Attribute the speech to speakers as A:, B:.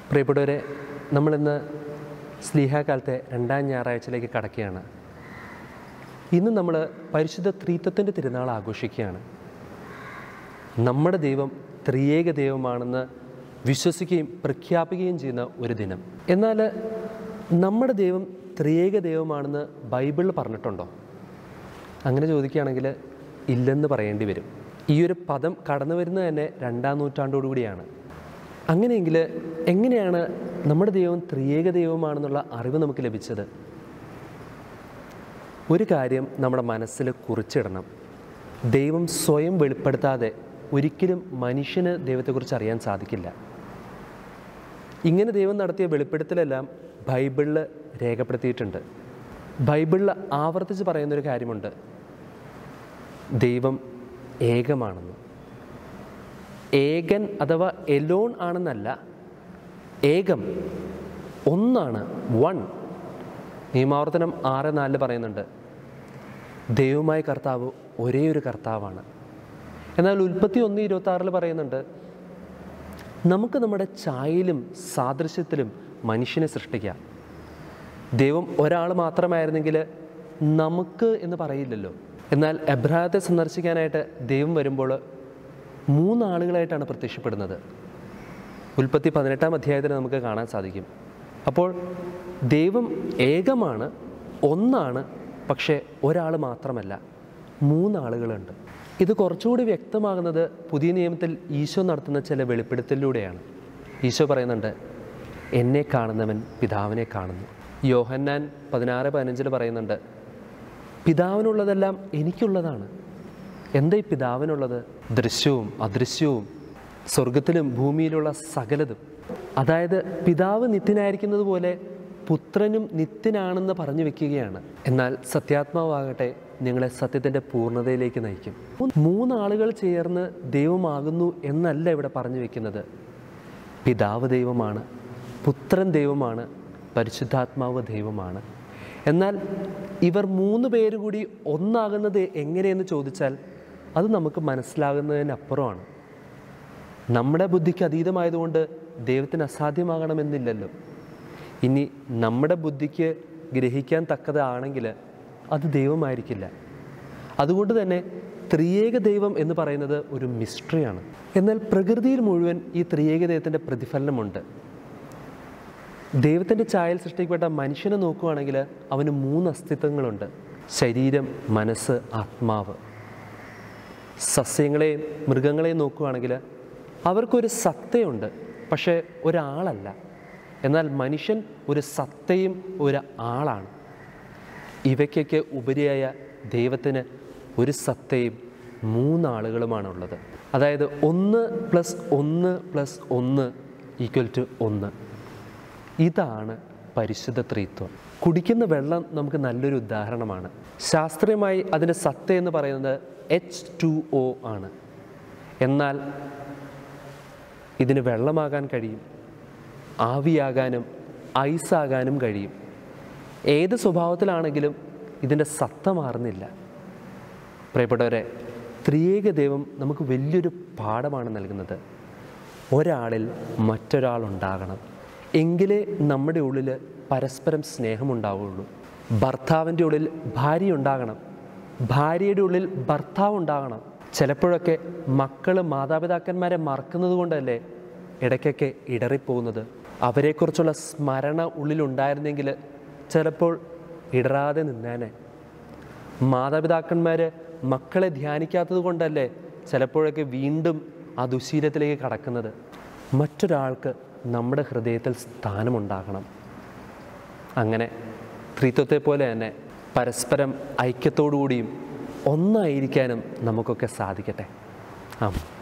A: പ്രിയപ്പെട്ടവരെ നമ്മളിന്ന് സ്ലീഹാകാലത്തെ രണ്ടാം ഞായറാഴ്ചയിലേക്ക് കടക്കുകയാണ് ഇന്ന് നമ്മൾ പരിശുദ്ധ ത്രീത്വത്തിൻ്റെ തിരുനാൾ ആഘോഷിക്കുകയാണ് നമ്മുടെ ദൈവം ത്രിയേക ദൈവമാണെന്ന് വിശ്വസിക്കുകയും പ്രഖ്യാപിക്കുകയും ചെയ്യുന്ന ഒരു ദിനം എന്നാൽ നമ്മുടെ ദൈവം ത്രിയേക ദൈവമാണെന്ന് ബൈബിളിൽ പറഞ്ഞിട്ടുണ്ടോ അങ്ങനെ ചോദിക്കുകയാണെങ്കിൽ ഇല്ലെന്ന് പറയേണ്ടി വരും ഈ ഒരു പദം കടന്നു വരുന്നത് തന്നെ രണ്ടാം നൂറ്റാണ്ടോടുകൂടിയാണ് അങ്ങനെയെങ്കിൽ എങ്ങനെയാണ് നമ്മുടെ ദൈവം ത്രിയേക ദൈവമാണെന്നുള്ള അറിവ് നമുക്ക് ലഭിച്ചത് ഒരു കാര്യം നമ്മുടെ മനസ്സിൽ കുറിച്ചിടണം ദൈവം സ്വയം വെളിപ്പെടുത്താതെ ഒരിക്കലും മനുഷ്യന് ദൈവത്തെക്കുറിച്ച് അറിയാൻ സാധിക്കില്ല ഇങ്ങനെ ദൈവം നടത്തിയ വെളിപ്പെടുത്തലെല്ലാം ബൈബിളിൽ രേഖപ്പെടുത്തിയിട്ടുണ്ട് ബൈബിളിൽ ആവർത്തിച്ച് പറയുന്നൊരു കാര്യമുണ്ട് ദൈവം ഏകമാണെന്ന് ഏകൻ അഥവാ എലോൺ ആണെന്നല്ല ഏകം ഒന്നാണ് വൺ നിയമാവർത്തനം ആറ് നാലിൽ പറയുന്നുണ്ട് ദൈവമായ കർത്താവ് ഒരേ ഒരു കർത്താവാണ് എന്നാൽ ഉൽപ്പത്തി ഒന്ന് ഇരുപത്തി ആറിൽ പറയുന്നുണ്ട് നമുക്ക് നമ്മുടെ ഛായയിലും സാദൃശ്യത്തിലും മനുഷ്യനെ സൃഷ്ടിക്കാം ദൈവം ഒരാൾ മാത്രമായിരുന്നെങ്കിൽ നമുക്ക് എന്ന് പറയില്ലല്ലോ എന്നാൽ എബ്രാഹത്തെ സന്ദർശിക്കാനായിട്ട് ദൈവം വരുമ്പോൾ മൂന്നാളുകളായിട്ടാണ് പ്രത്യക്ഷപ്പെടുന്നത് ഉൽപ്പത്തി പതിനെട്ടാം അധ്യായത്തിൽ നമുക്ക് കാണാൻ സാധിക്കും അപ്പോൾ ദൈവം ഏകമാണ് ഒന്നാണ് പക്ഷേ ഒരാൾ മാത്രമല്ല മൂന്നാളുകളുണ്ട് ഇത് കുറച്ചുകൂടി വ്യക്തമാകുന്നത് പുതിയ നിയമത്തിൽ ഈശോ നടത്തുന്ന ചില വെളിപ്പെടുത്തലിലൂടെയാണ് ഈശോ പറയുന്നുണ്ട് എന്നെ കാണുന്നവൻ പിതാവിനെ കാണുന്നു യോഹന്നാൻ പതിനാറ് പതിനഞ്ചിൽ പറയുന്നുണ്ട് പിതാവിനുള്ളതെല്ലാം എനിക്കുള്ളതാണ് എന്താ ഈ പിതാവിനുള്ളത് ദൃശ്യവും അദൃശ്യവും സ്വർഗത്തിലും ഭൂമിയിലുള്ള സകലതും അതായത് പിതാവ് നിത്യനായിരിക്കുന്നത് പോലെ പുത്രനും നിത്യനാണെന്ന് പറഞ്ഞു വെക്കുകയാണ് എന്നാൽ സത്യാത്മാവാകട്ടെ നിങ്ങളെ സത്യത്തിൻ്റെ പൂർണ്ണതയിലേക്ക് നയിക്കും മൂന്നാളുകൾ ചേർന്ന് ദൈവമാകുന്നു എന്നല്ല ഇവിടെ പറഞ്ഞു വെക്കുന്നത് പിതാവ് ദൈവമാണ് പുത്രൻ ദൈവമാണ് പരിശുദ്ധാത്മാവ് ദൈവമാണ് എന്നാൽ ഇവർ മൂന്ന് പേര് കൂടി ഒന്നാകുന്നത് എങ്ങനെയെന്ന് ചോദിച്ചാൽ അത് നമുക്ക് മനസ്സിലാകുന്നതിനപ്പുറമാണ് നമ്മുടെ ബുദ്ധിക്ക് അതീതമായതുകൊണ്ട് ദൈവത്തിന് അസാധ്യമാകണമെന്നില്ലല്ലോ ഇനി നമ്മുടെ ബുദ്ധിക്ക് ഗ്രഹിക്കാൻ തക്കതാണെങ്കിൽ അത് ദൈവമായിരിക്കില്ല അതുകൊണ്ട് തന്നെ ത്രിയേക ദൈവം എന്ന് പറയുന്നത് ഒരു മിസ്റ്ററിയാണ് എന്നാൽ പ്രകൃതിയിൽ മുഴുവൻ ഈ ത്രിയേക ദൈവത്തിൻ്റെ പ്രതിഫലനമുണ്ട് ദൈവത്തിൻ്റെ ചായൽ സൃഷ്ടിക്കപ്പെട്ട മനുഷ്യനെ നോക്കുകയാണെങ്കിൽ അവന് മൂന്ന് അസ്തിത്വങ്ങളുണ്ട് ശരീരം മനസ്സ് ആത്മാവ് സസ്യങ്ങളെയും മൃഗങ്ങളെയും നോക്കുകയാണെങ്കിൽ അവർക്കൊരു സത്തയുണ്ട് പക്ഷേ ഒരാളല്ല എന്നാൽ മനുഷ്യൻ ഒരു സത്തയും ഒരു ആളാണ് ഇവയ്ക്കൊക്കെ ഉപരിയായ ദൈവത്തിന് ഒരു സത്തയും മൂന്നാളുകളുമാണുള്ളത് അതായത് ഒന്ന് പ്ലസ് ഒന്ന് പ്ലസ് ഒന്ന് ഈക്വൽ ടു ഒന്ന് ഇതാണ് പരിശുദ്ധ ത്രിത്വം കുടിക്കുന്ന വെള്ളം നമുക്ക് നല്ലൊരു ഉദാഹരണമാണ് ശാസ്ത്രീയമായി അതിൻ്റെ സത്ത എന്ന് പറയുന്നത് എച്ച് ടു ഒ ആണ് എന്നാൽ ഇതിന് വെള്ളമാകാൻ കഴിയും ആവിയാകാനും ഐസാകാനും കഴിയും ഏത് സ്വഭാവത്തിലാണെങ്കിലും ഇതിൻ്റെ സത്ത മാറുന്നില്ല പ്രിയപ്പെട്ടവരെ ത്രിയേക ദൈവം നമുക്ക് വലിയൊരു പാഠമാണ് നൽകുന്നത് ഒരാളിൽ മറ്റൊരാളുണ്ടാകണം എങ്കിലേ നമ്മുടെ ഉള്ളിൽ പരസ്പരം സ്നേഹമുണ്ടാവുകയുള്ളൂ ഭർത്താവിൻ്റെ ഉള്ളിൽ ഭാര്യ ഉണ്ടാകണം ഭാര്യയുടെ ഉള്ളിൽ ഭർത്താവ് ഉണ്ടാകണം ചിലപ്പോഴൊക്കെ മക്കൾ മാതാപിതാക്കന്മാരെ മറക്കുന്നത് കൊണ്ടല്ലേ ഇടയ്ക്കൊക്കെ ഇടറിപ്പോകുന്നത് അവരെക്കുറിച്ചുള്ള സ്മരണ ഉള്ളിലുണ്ടായിരുന്നെങ്കിൽ ചിലപ്പോൾ ഇടറാതെ നിന്നേനെ മാതാപിതാക്കന്മാർ മക്കളെ ധ്യാനിക്കാത്തത് കൊണ്ടല്ലേ ചിലപ്പോഴൊക്കെ വീണ്ടും ആ ദുശീലത്തിലേക്ക് കടക്കുന്നത് മറ്റൊരാൾക്ക് നമ്മുടെ ഹൃദയത്തിൽ സ്ഥാനമുണ്ടാകണം അങ്ങനെ ത്രിത്വത്തെ പോലെ തന്നെ പരസ്പരം ഐക്യത്തോടു കൂടിയും ഒന്നായിരിക്കാനും നമുക്കൊക്കെ സാധിക്കട്ടെ ആ